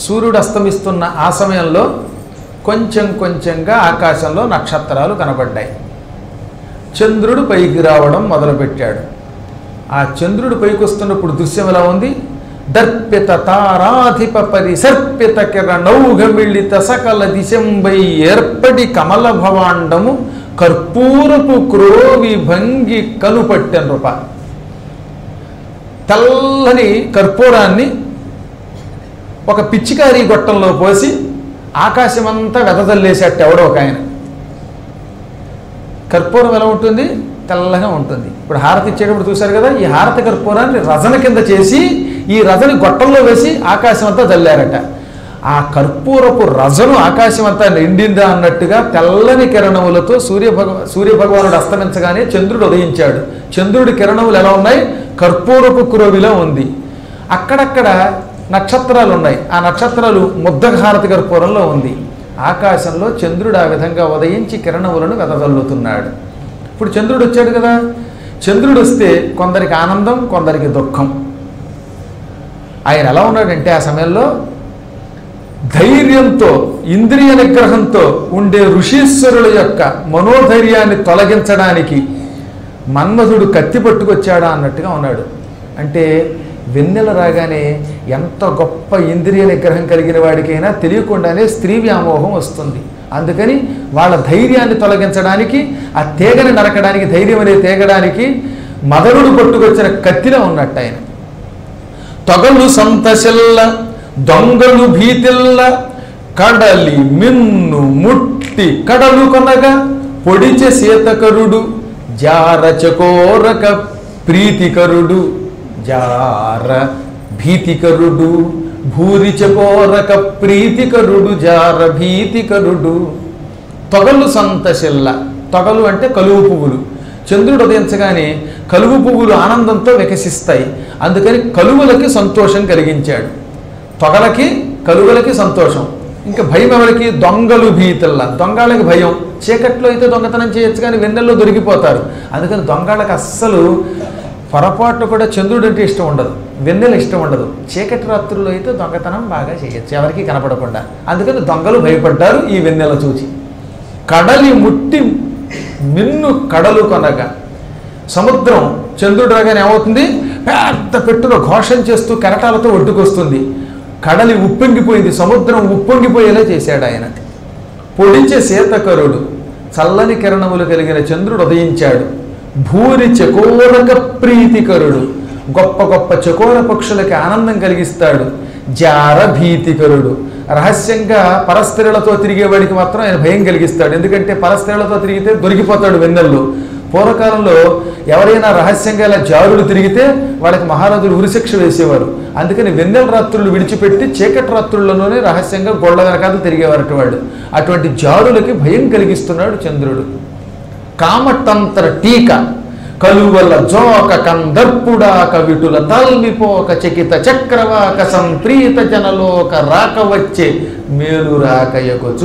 సూర్యుడు అస్తమిస్తున్న ఆ సమయంలో కొంచెం కొంచెంగా ఆకాశంలో నక్షత్రాలు కనబడ్డాయి చంద్రుడు పైకి రావడం మొదలుపెట్టాడు ఆ చంద్రుడు పైకి వస్తున్నప్పుడు దృశ్యం ఎలా ఉంది దర్పిత తారాధిప పరిసర్పిత కిరణౌఘమిళిత సకల దిశంబై ఏర్పడి కమల భవాండము కర్పూరపు క్రోవి భంగి కనుపట్టెన్ రూప తెల్లని కర్పూరాన్ని ఒక పిచ్చికారి గొట్టంలో పోసి ఆకాశమంతా వెదజల్లేసేట ఎవడో ఒక ఆయన కర్పూరం ఎలా ఉంటుంది తెల్లగా ఉంటుంది ఇప్పుడు హారతి ఇచ్చేటప్పుడు చూశారు కదా ఈ హారతి కర్పూరాన్ని రజన కింద చేసి ఈ రజని గొట్టంలో వేసి ఆకాశం అంతా చల్లారట ఆ కర్పూరపు రజను ఆకాశం అంతా నిండిందా అన్నట్టుగా తెల్లని కిరణములతో సూర్య భగవ సూర్య భగవానుడు అస్తమించగానే చంద్రుడు ఉదయించాడు చంద్రుడి కిరణములు ఎలా ఉన్నాయి కర్పూరపు కురవిలా ఉంది అక్కడక్కడ నక్షత్రాలు ఉన్నాయి ఆ నక్షత్రాలు ముద్దహారతి కర్పూరంలో ఉంది ఆకాశంలో చంద్రుడు ఆ విధంగా ఉదయించి కిరణములను వెదజల్లుతున్నాడు ఇప్పుడు చంద్రుడు వచ్చాడు కదా చంద్రుడు వస్తే కొందరికి ఆనందం కొందరికి దుఃఖం ఆయన ఎలా ఉన్నాడంటే ఆ సమయంలో ధైర్యంతో ఇంద్రియ నిగ్రహంతో ఉండే ఋషీశ్వరుల యొక్క మనోధైర్యాన్ని తొలగించడానికి మన్మధుడు కత్తి పట్టుకొచ్చాడా అన్నట్టుగా ఉన్నాడు అంటే వెన్నెల రాగానే ఎంత గొప్ప ఇంద్రియ నిగ్రహం కలిగిన వాడికైనా తెలియకుండానే స్త్రీ వ్యామోహం వస్తుంది అందుకని వాళ్ళ ధైర్యాన్ని తొలగించడానికి ఆ తీగని నరకడానికి ధైర్యం అనే తేగడానికి మదనుడు పట్టుకొచ్చిన కత్తిలో ఉన్నట్టు ఆయన తొగలు సంతశిల్ల దొంగలు భీతిల్ల కడలి మిన్ను ముట్టి కడలు కొనగా పొడిచె సీతకరుడు జార చకోరక ప్రీతికరుడు జార భీతికరుడు భూరి చకోరక ప్రీతికరుడు జార భీతికరుడు తొగలు సంతశిల్ల తొగలు అంటే కలువు పువ్వులు చంద్రుడు ఉదయించగానే కలువు పువ్వులు ఆనందంతో వికసిస్తాయి అందుకని కలువులకి సంతోషం కలిగించాడు తొగలకి కలువలకి సంతోషం ఇంకా భయం ఎవరికి దొంగలు భీతల్లా దొంగళ్ళకి భయం చీకట్లో అయితే దొంగతనం చేయొచ్చు కానీ వెన్నెల్లో దొరికిపోతారు అందుకని దొంగళ్ళకి అస్సలు పొరపాటు కూడా చంద్రుడు అంటే ఇష్టం ఉండదు వెన్నెల ఇష్టం ఉండదు చీకటి రాత్రుల్లో అయితే దొంగతనం బాగా చేయొచ్చు ఎవరికి కనపడకుండా అందుకని దొంగలు భయపడ్డారు ఈ వెన్నెల చూచి కడలి ముట్టి మిన్ను కడలు కొనగా సముద్రం చంద్రుడు రాగానే ఏమవుతుంది పెద్ద పెట్టులో ఘోషం చేస్తూ కెరటాలతో ఒడ్డుకొస్తుంది కడలి ఉప్పొంగిపోయింది సముద్రం ఉప్పొంగిపోయేలా చేశాడు ఆయన పొడిచే శీతకరుడు చల్లని కిరణములు కలిగిన చంద్రుడు ఉదయించాడు భూరి చకోరక ప్రీతికరుడు గొప్ప గొప్ప చకోర పక్షులకి ఆనందం కలిగిస్తాడు జార భీతికరుడు రహస్యంగా పరస్త్రీలతో తిరిగేవాడికి మాత్రం ఆయన భయం కలిగిస్తాడు ఎందుకంటే పరస్త్రీలతో తిరిగితే దొరికిపోతాడు వెన్నెల్లో పూర్వకాలంలో ఎవరైనా రహస్యంగా ఇలా జారులు తిరిగితే వాళ్ళకి మహారాజులు ఉరిశిక్ష వేసేవారు అందుకని వెన్నెల రాత్రులు విడిచిపెట్టి చీకటి రాత్రుల్లోనే రహస్యంగా గొళ్ళ వెనకాల తిరిగేవారట వాళ్ళు అటువంటి జారులకి భయం కలిగిస్తున్నాడు చంద్రుడు కామతంత్ర టీక కలువల జోక కందర్పుడాక విటుల తల్మిపోక చకిత చక్రవాక సంప్రీత జనలోక రాక వచ్చే మేలు రాకయకొచ్చు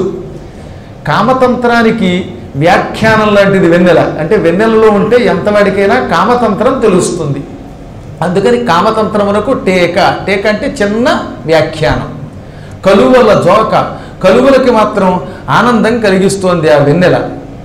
కామతంత్రానికి వ్యాఖ్యానం లాంటిది వెన్నెల అంటే వెన్నెలలో ఉంటే ఎంతవాడికైనా కామతంత్రం తెలుస్తుంది అందుకని కామతంత్రమునకు టేక టేక అంటే చిన్న వ్యాఖ్యానం కలువల జోక కలువలకి మాత్రం ఆనందం కలిగిస్తోంది ఆ వెన్నెల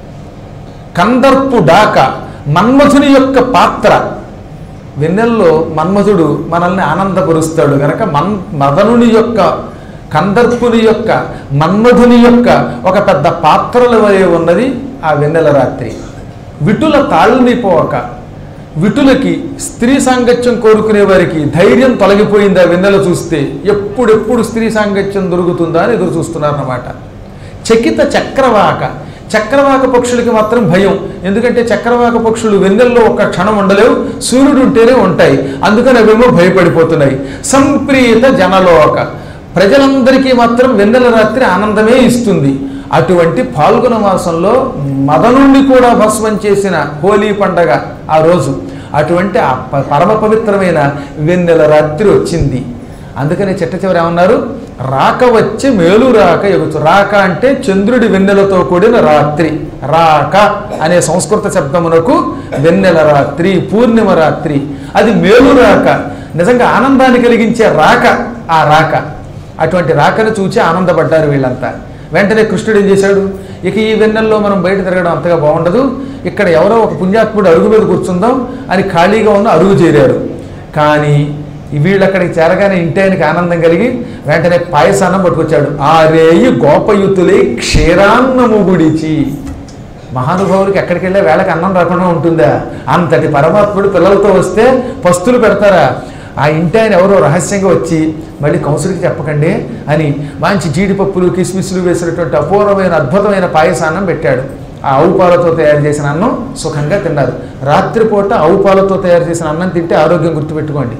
కందర్పు డాక మన్మధుని యొక్క పాత్ర వెన్నెల్లో మన్మధుడు మనల్ని ఆనందపరుస్తాడు కనుక మన్ మదనుని యొక్క కందర్పుని యొక్క మన్మధుని యొక్క ఒక పెద్ద పాత్రల వలె ఉన్నది ఆ వెన్నెల రాత్రి విటుల తాళ్ళనిపోక విటులకి స్త్రీ సాంగత్యం కోరుకునే వారికి ధైర్యం తొలగిపోయింది ఆ వెన్నెల చూస్తే ఎప్పుడెప్పుడు స్త్రీ సాంగత్యం దొరుకుతుందా అని ఎదురు చూస్తున్నారన్నమాట చకిత చక్రవాక చక్రవాక పక్షులకి మాత్రం భయం ఎందుకంటే చక్రవాక పక్షులు వెన్నెల్లో ఒక్క క్షణం ఉండలేవు సూర్యుడు ఉంటేనే ఉంటాయి అందుకని అవేమో భయపడిపోతున్నాయి సంప్రీత జనలోక ప్రజలందరికీ మాత్రం వెన్నెల రాత్రి ఆనందమే ఇస్తుంది అటువంటి పాల్గొన మాసంలో మదనుణ్ణి కూడా భస్మం చేసిన హోలీ పండగ ఆ రోజు అటువంటి ఆ ప- పరమ పవిత్రమైన వెన్నెల రాత్రి వచ్చింది అందుకని చిట్ట చివరి ఏమన్నారు రాక వచ్చే మేలు రాక ఎగుచు రాక అంటే చంద్రుడి వెన్నెలతో కూడిన రాత్రి రాక అనే సంస్కృత శబ్దమునకు వెన్నెల రాత్రి పూర్ణిమ రాత్రి అది మేలు రాక నిజంగా ఆనందాన్ని కలిగించే రాక ఆ రాక అటువంటి రాకను చూచి ఆనందపడ్డారు వీళ్ళంతా వెంటనే కృష్ణుడు ఏం చేశాడు ఇక ఈ వెన్నెల్లో మనం బయట తిరగడం అంతగా బాగుండదు ఇక్కడ ఎవరో ఒక పుణ్యాత్ముడు అరుగు మీద కూర్చుందాం అని ఖాళీగా ఉన్న అరుగు చేరారు కానీ వీళ్ళు అక్కడికి చేరగానే ఇంటి ఆయనకి ఆనందం కలిగి వెంటనే పాయసాన్నం పట్టుకొచ్చాడు ఆ రేయి గోపయుతులే క్షీరాన్నము గుడిచి మహానుభావులకి ఎక్కడికి వెళ్ళే వేళకి అన్నం రాకుండా ఉంటుందా అంతటి పరమాత్ముడు పిల్లలతో వస్తే పస్తులు పెడతారా ఆ ఇంటి ఆయన ఎవరో రహస్యంగా వచ్చి మళ్ళీ కౌన్సిల్కి చెప్పకండి అని మంచి జీడిపప్పులు కిస్మిస్లు వేసినటువంటి అపూర్వమైన అద్భుతమైన పాయసాన్నం పెట్టాడు ఆ ఆవు పాలతో తయారు చేసిన అన్నం సుఖంగా తిన్నారు రాత్రిపూట ఆవు పాలతో తయారు చేసిన అన్నం తింటే ఆరోగ్యం గుర్తుపెట్టుకోండి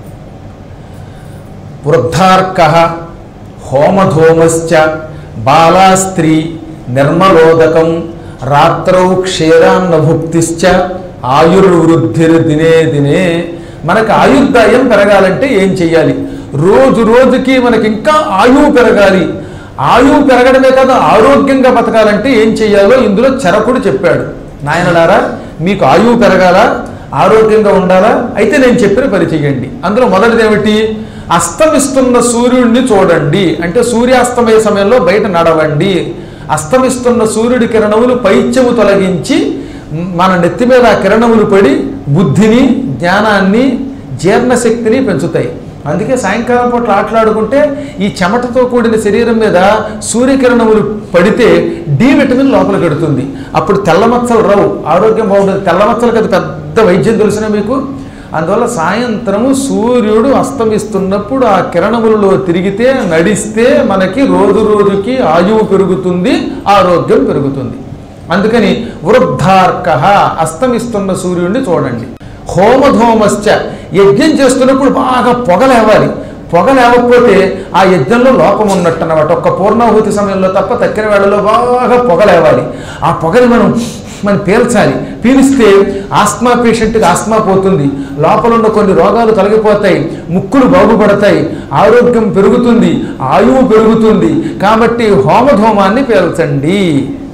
వృద్ధార్క హోమధూమశ్చ బాలాస్త్రీ నిర్మలోదకం రాత్రౌ క్షీరాన్నభుక్తిశ్చ ఆయుర్వృద్ధిర్ దినే దినే మనకు ఆయుర్దాయం పెరగాలంటే ఏం చెయ్యాలి రోజు రోజుకి మనకి ఇంకా ఆయువు పెరగాలి ఆయువు పెరగడమే కాదు ఆరోగ్యంగా బతకాలంటే ఏం చెయ్యాలో ఇందులో చరకుడు చెప్పాడు నాయనలారా మీకు ఆయువు పెరగాల ఆరోగ్యంగా ఉండాలా అయితే నేను చెప్పిన పని చెయ్యండి అందులో మొదటిది ఏమిటి అస్తమిస్తున్న సూర్యుడిని చూడండి అంటే సూర్యాస్తమయ సమయంలో బయట నడవండి అస్తమిస్తున్న సూర్యుడి కిరణములు పైత్యము తొలగించి మన నెత్తి మీద ఆ కిరణములు పడి బుద్ధిని జ్ఞానాన్ని జీర్ణశక్తిని పెంచుతాయి అందుకే సాయంకాలం పూట్ల ఆటలాడుకుంటే ఈ చెమటతో కూడిన శరీరం మీద సూర్యకిరణములు పడితే డి విటమిన్ లోపల కడుతుంది అప్పుడు తెల్లమచ్చలు రావు ఆరోగ్యం బాగుంటుంది తెల్లమచ్చలకు అది పెద్ద వైద్యం తెలిసిన మీకు అందువల్ల సాయంత్రము సూర్యుడు అస్తమిస్తున్నప్పుడు ఆ కిరణములలో తిరిగితే నడిస్తే మనకి రోజు రోజుకి ఆయువు పెరుగుతుంది ఆరోగ్యం పెరుగుతుంది అందుకని వృద్ధార్క అస్తమిస్తున్న సూర్యుడిని చూడండి హోమధోమశ్చ యజ్ఞం చేస్తున్నప్పుడు బాగా పొగలేవాలి పొగ లేకపోతే ఆ యజ్ఞంలో లోపం ఉన్నట్టు అన్నమాట ఒక్క పూర్ణాహుతి సమయంలో తప్ప తక్కిన వేళలో బాగా పొగలేవాలి ఆ పొగని మనం మనం పీల్చాలి పీలిస్తే ఆస్మా పేషెంట్కి ఆస్మా పోతుంది లోపల ఉన్న కొన్ని రోగాలు తొలగిపోతాయి ముక్కులు బాగుపడతాయి ఆరోగ్యం పెరుగుతుంది ఆయువు పెరుగుతుంది కాబట్టి హోమధోమాన్ని పీల్చండి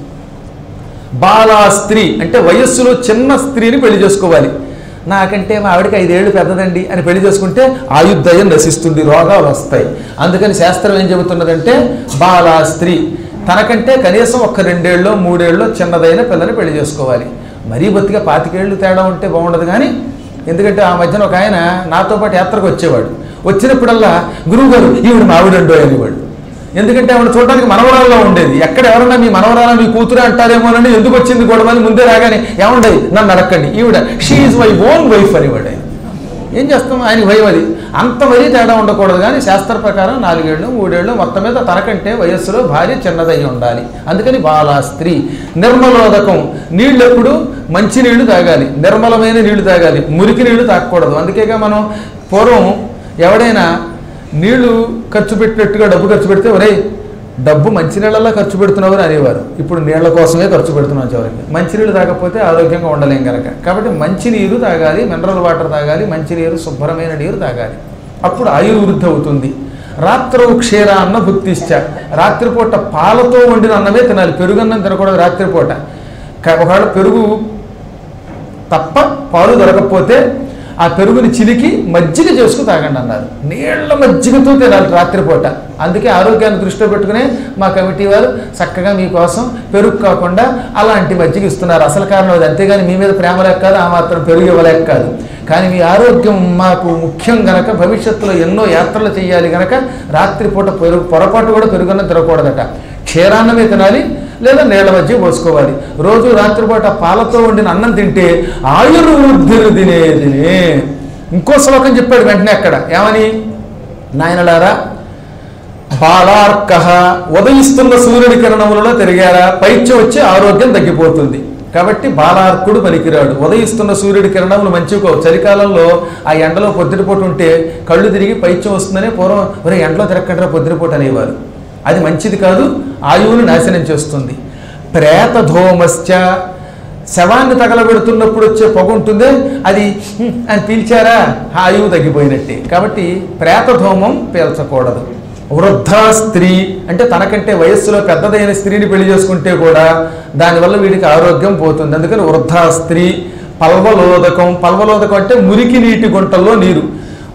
బాలా స్త్రీ అంటే వయస్సులో చిన్న స్త్రీని పెళ్లి చేసుకోవాలి నాకంటే మా ఆవిడకి ఐదేళ్ళు పెద్దదండి అని పెళ్లి చేసుకుంటే ఆయుర్దయం నశిస్తుంది రోగాలు వస్తాయి అందుకని శాస్త్రం ఏం చెబుతున్నదంటే బాలా స్త్రీ తనకంటే కనీసం ఒక్క రెండేళ్ళు మూడేళ్ళు చిన్నదైన పిల్లని పెళ్లి చేసుకోవాలి మరీ బొత్తిగా పాతికేళ్ళు తేడా ఉంటే బాగుండదు కానీ ఎందుకంటే ఆ మధ్యన ఒక ఆయన నాతో పాటు యాత్రకు వచ్చేవాడు వచ్చినప్పుడల్లా గురువు గారు ఈవిడ మావిడండో అనేవాడు ఎందుకంటే ఆవిడ చూడడానికి మనవరాల్లో ఉండేది ఎక్కడ ఎవరన్నా మీ మనవరాల మీ కూతురు అంటారేమోనని ఎందుకు వచ్చింది గొడవ అని ముందే రాగానే ఏముండదు నన్ను అడక్కండి ఈవిడ షీఈ్ మై ఓన్ వైఫ్ అనేవాడు ఆయన ఏం చేస్తాం ఆయన భయం అది అంత మరీ తేడా ఉండకూడదు కానీ శాస్త్ర ప్రకారం నాలుగేళ్ళు మూడేళ్ళు మొత్తం మీద తనకంటే వయస్సులో భార్య చిన్నదై ఉండాలి అందుకని బాలా స్త్రీ నిర్మలోదకం నీళ్ళు ఎప్పుడు మంచి నీళ్లు తాగాలి నిర్మలమైన నీళ్లు తాగాలి మురికి నీళ్లు తాగకూడదు అందుకేగా మనం పూర్వం ఎవడైనా నీళ్లు ఖర్చు పెట్టినట్టుగా డబ్బు ఖర్చు పెడితే ఒరే డబ్బు మంచినీళ్ళలా ఖర్చు పెడుతున్నావు అని అనేవారు ఇప్పుడు నీళ్ల కోసమే ఖర్చు పెడుతున్నాం చివరికి మంచినీళ్ళు తాగకపోతే ఆరోగ్యంగా ఉండలేం కనుక కాబట్టి మంచినీరు తాగాలి మినరల్ వాటర్ తాగాలి మంచినీరు శుభ్రమైన నీరు తాగాలి అప్పుడు ఆయుర్వృద్ధి అవుతుంది రాత్రవు క్షీర అన్న భుక్తిష్ట రాత్రిపూట పాలతో వండిన అన్నమే తినాలి పెరుగన్నం తినకూడదు రాత్రిపూట క- ఒకవేళ పెరుగు తప్ప పాలు దొరకకపోతే ఆ పెరుగుని చిలికి మజ్జిగ చేసుకుని తాగండి అన్నారు నీళ్ల మజ్జిగతో తినాలి రాత్రిపూట అందుకే ఆరోగ్యాన్ని దృష్టిలో పెట్టుకునే మా కమిటీ వారు చక్కగా మీకోసం పెరుగు కాకుండా అలాంటి మజ్జిగ ఇస్తున్నారు అసలు కారణం అది అంతేగాని మీ మీద ప్రేమ లేక కాదు ఆ మాత్రం పెరుగు ఇవ్వలేక కాదు కానీ మీ ఆరోగ్యం మాకు ముఖ్యం గనక భవిష్యత్తులో ఎన్నో యాత్రలు చేయాలి గనక రాత్రిపూట పెరుగు పొరపాటు కూడా పెరుగున్న తినకూడదట క్షీరాన్నమే తినాలి లేదా నీళ్ళ మధ్య పోసుకోవాలి రోజు రాత్రిపూట పాలతో వండిన అన్నం తింటే ఆయుర్వృద్ధిని తినే తినే ఇంకో శ్లోకం చెప్పాడు వెంటనే అక్కడ ఏమని నాయనలారా బాలార్క ఉదయిస్తున్న సూర్యుడి కిరణములలో తిరిగారా పైత్యం వచ్చి ఆరోగ్యం తగ్గిపోతుంది కాబట్టి బాలార్కుడు పనికిరాడు ఉదయిస్తున్న సూర్యుడి కిరణములు మంచికో చలికాలంలో ఆ ఎండలో పొద్దుటిపూట ఉంటే కళ్ళు తిరిగి పైత్యం వస్తుందనే పూర్వం ఒరే ఎండలో తిరగకుండా పొద్దుటిపూట అనేవారు అది మంచిది కాదు ఆయువును నాశనం చేస్తుంది ప్రేతధోమశ్చ శవాన్ని తగలబెడుతున్నప్పుడు వచ్చే పొగ ఉంటుందే అది "హ్మ్" అని పీల్చారా ఆ ఆయువు తగ్గిపోయినట్టే కాబట్టి ప్రేతధూమం పీల్చకూడదు వృద్ధా స్త్రీ అంటే తనకంటే వయస్సులో పెద్దదైన స్త్రీని పెళ్లి చేసుకుంటే కూడా దానివల్ల వీడికి ఆరోగ్యం పోతుంది అందుకని వృద్ధా స్త్రీ పల్వలోదకం పల్వలోదకం అంటే మురికి నీటి గుంటల్లో నీరు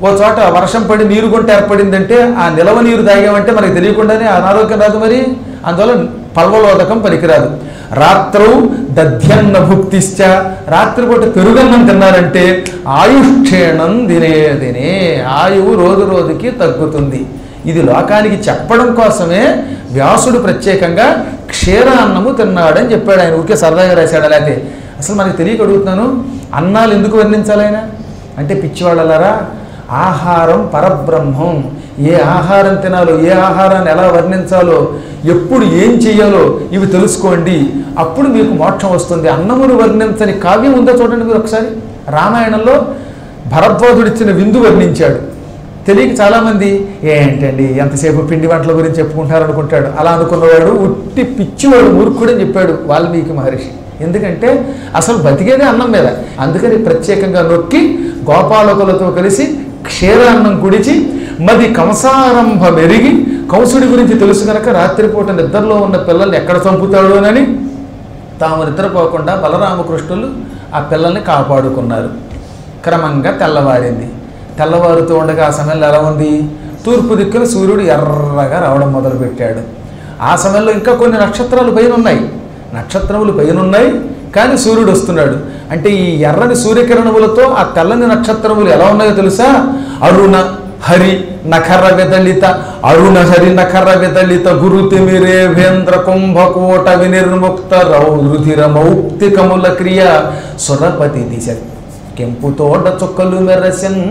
ఓ చోట వర్షం పడి నీరు గుంట ఏర్పడిందంటే ఆ నిలవ నీరు తాగామంటే మనకి తెలియకుండానే అనారోగ్యం రాదు మరి అందువల్ల పల్వలోదకం పనికిరాదు రాత్రౌ దధ్యన్న భుక్తిశ్చ రాత్రిపూట పెరుగన్నం తిన్నారంటే ఆయుష్క్షేణం దినే దినే ఆయువు రోజు రోజుకి తగ్గుతుంది ఇది లోకానికి చెప్పడం కోసమే వ్యాసుడు ప్రత్యేకంగా క్షీరాన్నము తిన్నాడని చెప్పాడు ఆయన ఊరికే సరదాగా రాశాడు అలాగే అసలు మనకి తెలియక అడుగుతున్నాను అన్నాలు ఎందుకు వర్ణించాలి ఆయన అంటే పిచ్చివాళ్ళలారా ఆహారం పరబ్రహ్మం ఏ ఆహారం తినాలో ఏ ఆహారాన్ని ఎలా వర్ణించాలో ఎప్పుడు ఏం చెయ్యాలో ఇవి తెలుసుకోండి అప్పుడు మీకు మోక్షం వస్తుంది అన్నమును వర్ణించని కావ్యం ఉందో చూడండి మీరు ఒకసారి రామాయణంలో భరద్వాజుడిచ్చిన విందు వర్ణించాడు తెలియక చాలామంది ఏంటండి ఎంతసేపు పిండి వంటల గురించి చెప్పుకుంటారు అనుకుంటాడు అలా అనుకున్నవాడు ఉట్టి పిచ్చివాడు మూర్ఖుడని చెప్పాడు వాల్మీకి మహర్షి ఎందుకంటే అసలు బతికేదే అన్నం మీద అందుకని ప్రత్యేకంగా నొక్కి గోపాలకులతో కలిసి క్షీరాన్నం కుడిచి మది కంసారంభ మెరిగి కంసుడి గురించి తెలుసు కనుక రాత్రిపూట నిద్రలో ఉన్న పిల్లల్ని ఎక్కడ చంపుతాడోనని తాము నిద్రపోకుండా బలరామకృష్ణులు ఆ పిల్లల్ని కాపాడుకున్నారు క్రమంగా తెల్లవారింది తెల్లవారుతూ ఉండగా ఆ సమయంలో ఎలా ఉంది తూర్పు దిక్కున సూర్యుడు ఎర్రగా రావడం మొదలుపెట్టాడు ఆ సమయంలో ఇంకా కొన్ని నక్షత్రాలు పైన ఉన్నాయి నక్షత్రములు పైన ఉన్నాయి కానీ సూర్యుడు వస్తున్నాడు అంటే ఈ ఎర్రని సూర్యకిరణములతో ఆ తెల్లని నక్షత్రములు ఎలా ఉన్నాయో తెలుసా అరుణ హరి నఖర విదలిత అరుణ హరి నఖర విదలిత గురు తిమిరేభేంద్ర కుంభకోట వినిర్ముక్త రౌరుధిర మౌక్తికముల క్రియ సురపతి దిశ కెంపుతోడ చుక్కలు మెరసెన్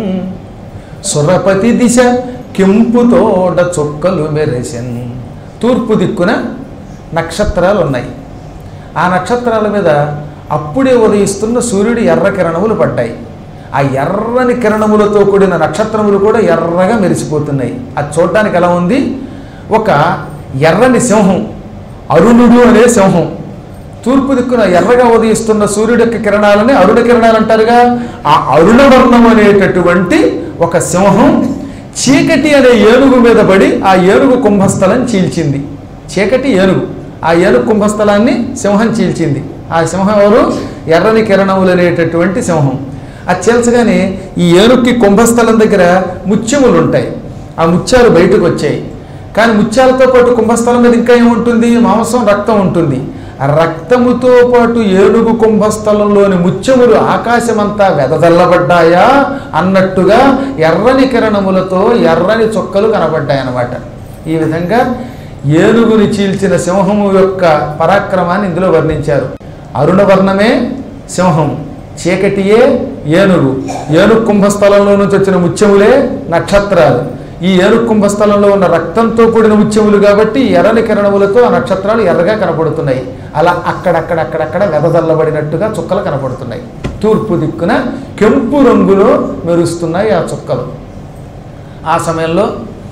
సురపతి దిశ కెంపుతోడ చుక్కలు మెరసెన్ తూర్పు దిక్కున నక్షత్రాలు ఉన్నాయి ఆ నక్షత్రాల మీద అప్పుడే ఉదయిస్తున్న సూర్యుడి ఎర్ర కిరణములు పడ్డాయి ఆ ఎర్రని కిరణములతో కూడిన నక్షత్రములు కూడా ఎర్రగా మెరిసిపోతున్నాయి అది చూడడానికి ఎలా ఉంది ఒక ఎర్రని సింహం అరుణుడు అనే సింహం తూర్పు దిక్కున ఎర్రగా ఉదయిస్తున్న సూర్యుడి యొక్క కిరణాలని అరుణ కిరణాలు అంటారుగా ఆ అరుణవర్ణం అనేటటువంటి ఒక సింహం చీకటి అనే ఏనుగు మీద పడి ఆ ఏనుగు కుంభస్థలం చీల్చింది చీకటి ఏనుగు ఆ ఏనుగు కుంభస్థలాన్ని సింహం చీల్చింది ఆ సింహం ఎవరు ఎర్రని కిరణములు అనేటటువంటి సింహం అది చీల్చగానే ఈ ఏనుగుకి కుంభస్థలం దగ్గర ముత్యములు ఉంటాయి ఆ ముత్యాలు బయటకు వచ్చాయి కానీ ముత్యాలతో పాటు కుంభస్థలం మీద ఇంకా ఏముంటుంది మాంసం రక్తం ఉంటుంది ఆ రక్తముతో పాటు ఏనుగు కుంభస్థలంలోని ముత్యములు ఆకాశమంతా వెదజల్లబడ్డాయా అన్నట్టుగా ఎర్రని కిరణములతో ఎర్రని చుక్కలు కనబడ్డాయి అన్నమాట ఈ విధంగా ఏనుగుని చీల్చిన సింహము యొక్క పరాక్రమాన్ని ఇందులో వర్ణించారు అరుణవర్ణమే సింహం చీకటియే ఏనుగు ఏనుగు కుంభస్థలంలో నుంచి వచ్చిన ముత్యములే నక్షత్రాలు ఈ ఏనుగు కుంభస్థలంలో ఉన్న రక్తంతో కూడిన ముత్యములు కాబట్టి ఎర్రని కిరణములతో ఆ నక్షత్రాలు ఎర్రగా కనపడుతున్నాయి అలా అక్కడక్కడ అక్కడక్కడ వెదజల్లబడినట్టుగా చుక్కలు కనపడుతున్నాయి తూర్పు దిక్కున కెంపు రంగులో మెరుస్తున్నాయి ఆ చుక్కలు ఆ సమయంలో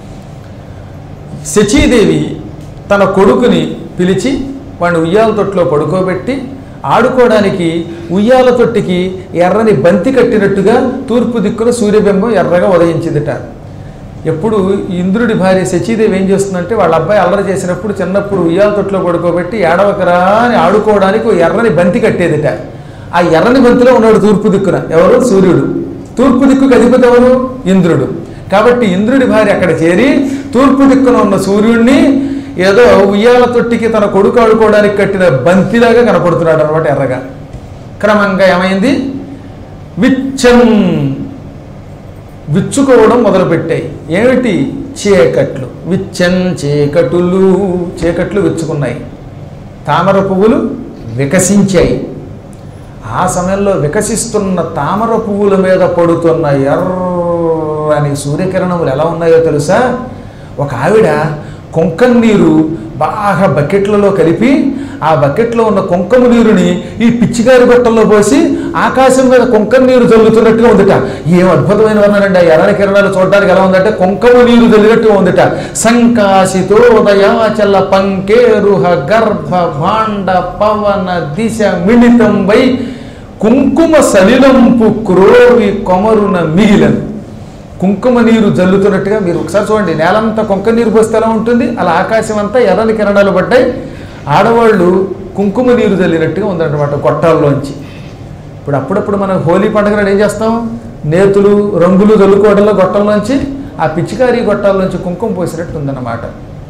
శచీదేవి తన కొడుకుని పిలిచి వాడిని ఉయ్యాల తొట్టులో పడుకోబెట్టి ఆడుకోవడానికి ఉయ్యాల తొట్టికి ఎర్రని బంతి కట్టినట్టుగా తూర్పు దిక్కున సూర్యబింబం ఎర్రగా ఉదయించిందిట ఎప్పుడు ఇంద్రుడి భార్య శచీదేవి ఏం చేస్తుందంటే వాళ్ళ అబ్బాయి అల్లరి చేసినప్పుడు చిన్నప్పుడు ఉయ్యాల తొట్టులో పడుకోబెట్టి ఏడవకరా అని ఆడుకోవడానికి ఓ ఎర్రని బంతి కట్టేదిట ఆ ఎర్రని బంతిలో ఉన్నాడు తూర్పు దిక్కున ఎవరు సూర్యుడు తూర్పు దిక్కుకు అధిపతి ఎవరు ఇంద్రుడు కాబట్టి ఇంద్రుడి భార్య అక్కడ చేరి తూర్పు దిక్కున ఉన్న సూర్యుడిని ఏదో ఉయ్యాల తొట్టికి తన కొడుకు ఆడుకోవడానికి కట్టిన బంతిలాగా కనపడుతున్నాడు అనమాట ఎర్రగా క్రమంగా ఏమైంది విచ్చం విచ్చుకోవడం మొదలుపెట్టాయి ఏమిటి చీకట్లు విచ్చన్ చీకటులు చీకట్లు విచ్చుకున్నాయి తామర పువ్వులు వికసించాయి ఆ సమయంలో వికసిస్తున్న తామర పువ్వుల మీద పడుతున్న ఎర్రని సూర్యకిరణములు ఎలా ఉన్నాయో తెలుసా ఒక ఆవిడ కుంకం నీరు బాగా బకెట్లలో కలిపి ఆ బకెట్లో ఉన్న కుంకము నీరుని ఈ పిచ్చిగారి బట్టల్లో పోసి ఆకాశం మీద కుంకం నీరు చల్లుతున్నట్టుగా ఉందిట ఏం అద్భుతమైన వర్ణనండి ఆ ఎర్రని కిరణాలు చూడడానికి ఎలా ఉందంటే కుంకము నీరు చల్లినట్టుగా ఉందిట సంకాశితోదయాచల పంకేరుహ గర్భ భాండ పవన దిశ మిళితం వై కుంకుమ సలిలంపు క్రోవి కొమరున మిగిలను కుంకుమ నీరు జల్లుతున్నట్టుగా మీరు ఒకసారి చూడండి నేలంతా కుంకుమ నీరు పోస్తే ఎలా ఉంటుంది అలా ఆకాశం అంతా ఎర్రని కిరణాలు పడ్డాయి ఆడవాళ్ళు కుంకుమ నీరు జల్లినట్టుగా ఉందన్నమాట కొట్టాల్లోంచి ఇప్పుడు అప్పుడప్పుడు మనం హోలీ పండుగ నాడు ఏం చేస్తాం నేతులు రంగులు చల్లుకోవడంలో గొట్టంలోంచి ఆ పిచ్చికారి గొట్టాల్లోంచి కుంకుమ పోసినట్టు ఉందన్నమాట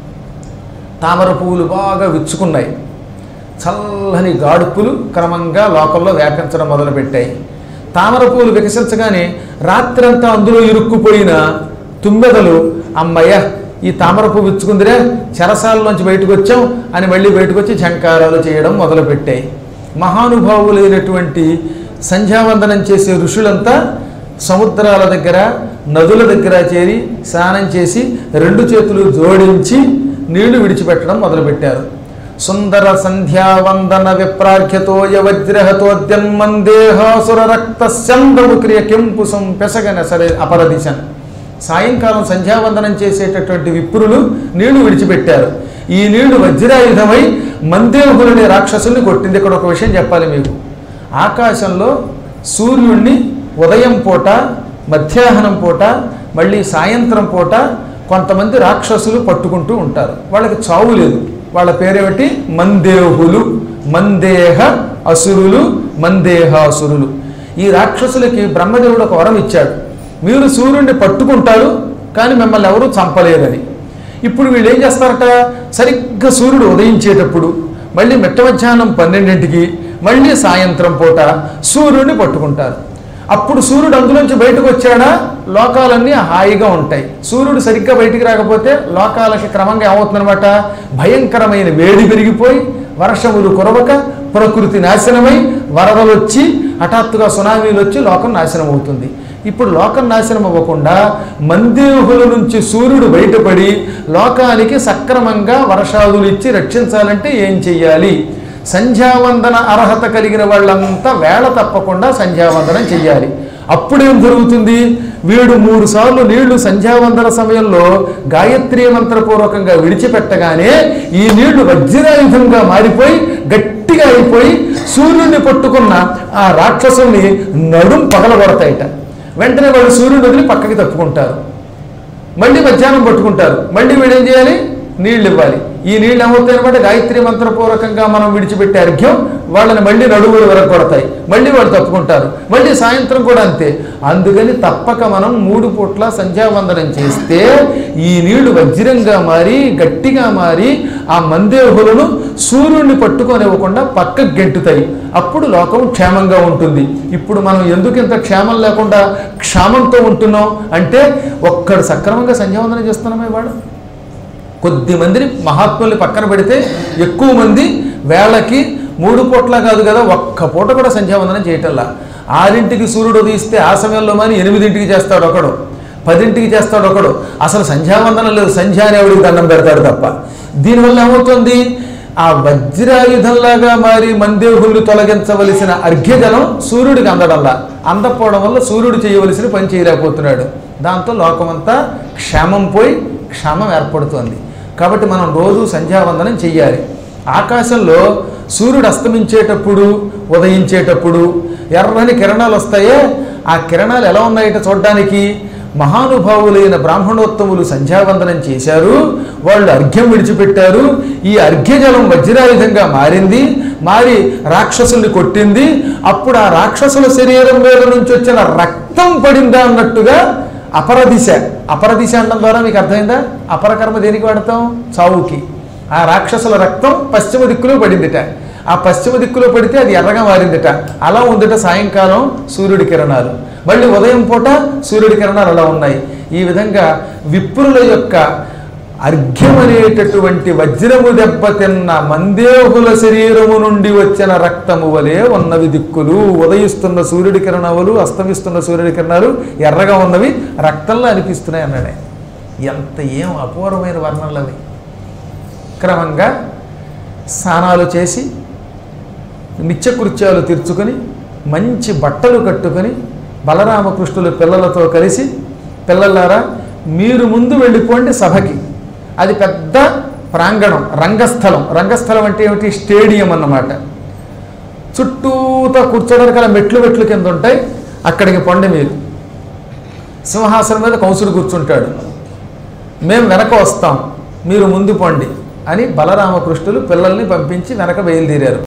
తామర పువ్వులు బాగా విచ్చుకున్నాయి చల్లని గాడుపులు క్రమంగా లోకంలో వ్యాపించడం మొదలుపెట్టాయి తామర పువ్వులు వికసించగానే రాత్రంతా అందులో ఇరుక్కుపోయిన తుమ్మెదలు అమ్మయ్య ఈ తామర పువ్వు విచ్చుకుందిరే చెరసాలలోంచి బయటకు వచ్చాం అని మళ్ళీ బయటకు వచ్చి ఝంకారాలు చేయడం మొదలుపెట్టాయి మహానుభావులైనటువంటి సంధ్యావందనం చేసే ఋషులంతా సముద్రాల దగ్గర నదుల దగ్గర చేరి స్నానం చేసి రెండు చేతులు జోడించి నీళ్లు విడిచిపెట్టడం మొదలుపెట్టారు సుందర సంధ్యావందన విప్రాఖ్యతో యవజ్రహతోద్యన్మందేహాసుర రక్త చంద్రము క్రియ కెంపుసం పెసగన సరే అపరదిశన్ సాయంకాలం సంధ్యావందనం చేసేటటువంటి విప్రులు నీళ్లు విడిచిపెట్టారు ఈ నీళ్లు వజ్రాయుధమై మందేహులని రాక్షసుల్ని కొట్టింది ఇక్కడ ఒక విషయం చెప్పాలి మీకు ఆకాశంలో సూర్యుణ్ణి ఉదయం పూట మధ్యాహ్నం పూట మళ్ళీ సాయంత్రం పూట కొంతమంది రాక్షసులు పట్టుకుంటూ ఉంటారు వాళ్ళకి చావు లేదు వాళ్ళ పేరేమిటి మందేహులు మందేహ అసురులు మందేహాసురులు ఈ రాక్షసులకి బ్రహ్మదేవుడు ఒక వరం ఇచ్చాడు మీరు సూర్యుడిని పట్టుకుంటారు కానీ మిమ్మల్ని ఎవరూ చంపలేరని ఇప్పుడు వీళ్ళు ఏం చేస్తారట సరిగ్గా సూర్యుడు ఉదయించేటప్పుడు మళ్ళీ మిట్ట మధ్యాహ్నం పన్నెండింటికి మళ్ళీ సాయంత్రం పూట సూర్యుడిని పట్టుకుంటారు అప్పుడు సూర్యుడు అందులోంచి బయటకు వచ్చాడా లోకాలన్నీ హాయిగా ఉంటాయి సూర్యుడు సరిగ్గా బయటికి రాకపోతే లోకాలకి క్రమంగా ఏమవుతుందన్నమాట భయంకరమైన వేడి పెరిగిపోయి వర్షములు కురవక ప్రకృతి నాశనమై వరదలు వచ్చి హఠాత్తుగా సునామీలు వచ్చి లోకం నాశనం అవుతుంది ఇప్పుడు లోకం నాశనం అవ్వకుండా మందేహుల నుంచి సూర్యుడు బయటపడి లోకానికి సక్రమంగా వర్షాదులు ఇచ్చి రక్షించాలంటే ఏం చెయ్యాలి సంధ్యావందన అర్హత కలిగిన వాళ్ళంతా వేళ తప్పకుండా సంధ్యావందనం చెయ్యాలి అప్పుడేం జరుగుతుంది వీడు మూడు సార్లు నీళ్లు సంధ్యావందన సమయంలో గాయత్రీ మంత్రపూర్వకంగా విడిచిపెట్టగానే ఈ నీళ్లు వజ్రాయుధంగా మారిపోయి గట్టిగా అయిపోయి సూర్యుడిని పట్టుకున్న ఆ రాక్షసుల్ని నడుం పగలగొడతాయిట వెంటనే వాళ్ళు సూర్యుడు వదిలి పక్కకి తప్పుకుంటారు మళ్ళీ మధ్యాహ్నం పట్టుకుంటారు మళ్ళీ వీడేం చేయాలి నీళ్ళు ఇవ్వాలి ఈ నీళ్ళు ఏమవుతాయి అనమాట గాయత్రి మంత్రపూర్వకంగా మనం విడిచిపెట్టే అర్ఘ్యం వాళ్ళని మళ్ళీ నడువులు కొడతాయి మళ్ళీ వాళ్ళు తప్పుకుంటారు మళ్ళీ సాయంత్రం కూడా అంతే అందుకని తప్పక మనం మూడు పూట్ల సంధ్యావందనం చేస్తే ఈ నీళ్లు వజ్రంగా మారి గట్టిగా మారి ఆ మందేహులను సూర్యుడిని పట్టుకొనివ్వకుండా పక్కకు గెంటుతాయి అప్పుడు లోకం క్షేమంగా ఉంటుంది ఇప్పుడు మనం ఎందుకు ఇంత క్షేమం లేకుండా క్షామంతో ఉంటున్నాం అంటే ఒక్కడు సక్రమంగా సంధ్యావందనం చేస్తున్నామే వాడు కొద్ది మందిని మహాత్ముల్ని పక్కన పెడితే ఎక్కువ మంది వేళకి మూడు పూట్ల కాదు కదా ఒక్క పూట కూడా సంధ్యావందనం చేయటల్లా ఆరింటికి సూర్యుడు ఉదయిస్తే ఆ సమయంలో మాని ఎనిమిదింటికి చేస్తాడు ఒకడు పదింటికి చేస్తాడు ఒకడు అసలు సంధ్యావందనం లేదు సంధ్య అనేవాడికి దండం పెడతాడు తప్ప దీనివల్ల ఏమవుతుంది ఆ వజ్రాయుధంలాగా మారి మందేహుల్ని తొలగించవలసిన అర్ఘ్యజలం సూర్యుడికి అందడంలా అందకపోవడం వల్ల సూర్యుడు చేయవలసిన పని చేయలేకపోతున్నాడు దాంతో లోకమంతా క్షేమం పోయి క్షమం ఏర్పడుతోంది కాబట్టి మనం రోజు సంధ్యావందనం చెయ్యాలి ఆకాశంలో సూర్యుడు అస్తమించేటప్పుడు ఉదయించేటప్పుడు ఎర్రని కిరణాలు వస్తాయే ఆ కిరణాలు ఎలా ఉన్నాయట చూడడానికి మహానుభావులైన బ్రాహ్మణోత్తములు సంధ్యావందనం చేశారు వాళ్ళు అర్ఘ్యం విడిచిపెట్టారు ఈ అర్ఘ్యజలం వజ్రాయుధంగా మారింది మారి రాక్షసుల్ని కొట్టింది అప్పుడు ఆ రాక్షసుల శరీరం మీద నుంచి వచ్చిన రక్తం పడిందా అన్నట్టుగా అపరదిశ అపరదిశ అనడం ద్వారా మీకు అర్థమైందా అపరకర్మ దేనికి వాడతాం చావుకి ఆ రాక్షసుల రక్తం పశ్చిమ దిక్కులో పడిందిట ఆ పశ్చిమ దిక్కులో పడితే అది ఎర్రగా మారిందిట అలా ఉందిట సాయంకాలం సూర్యుడి కిరణాలు మళ్ళీ ఉదయం పూట సూర్యుడి కిరణాలు అలా ఉన్నాయి ఈ విధంగా విప్రుల యొక్క అర్ఘ్యమనేటటువంటి వజ్రము దెబ్బతిన్న మందేహుల శరీరము నుండి వచ్చిన రక్తము వలె ఉన్నవి దిక్కులు ఉదయిస్తున్న సూర్యుడి కిరణాలు అస్తమిస్తున్న సూర్యుడి కిరణాలు ఎర్రగా ఉన్నవి రక్తంలో అనిపిస్తున్నాయి అన్నాడే ఎంత ఏం అపూర్వమైన వర్ణనలు అవి క్రమంగా స్నానాలు చేసి నిత్యకృత్యాలు తీర్చుకొని మంచి బట్టలు కట్టుకొని బలరామకృష్ణుల పిల్లలతో కలిసి పిల్లలారా మీరు ముందు వెళ్ళిపోండి సభకి అది పెద్ద ప్రాంగణం రంగస్థలం రంగస్థలం అంటే ఏమిటి స్టేడియం అన్నమాట చుట్టూతా కూర్చోడానికి అలా మెట్లు మెట్లు కింద ఉంటాయి అక్కడికి పండి మీరు సింహాసనం మీద కంసుడు కూర్చుంటాడు మేము వెనక వస్తాం మీరు ముందు పండి అని బలరామకృష్ణులు పిల్లల్ని పంపించి వెనక బయలుదేరారు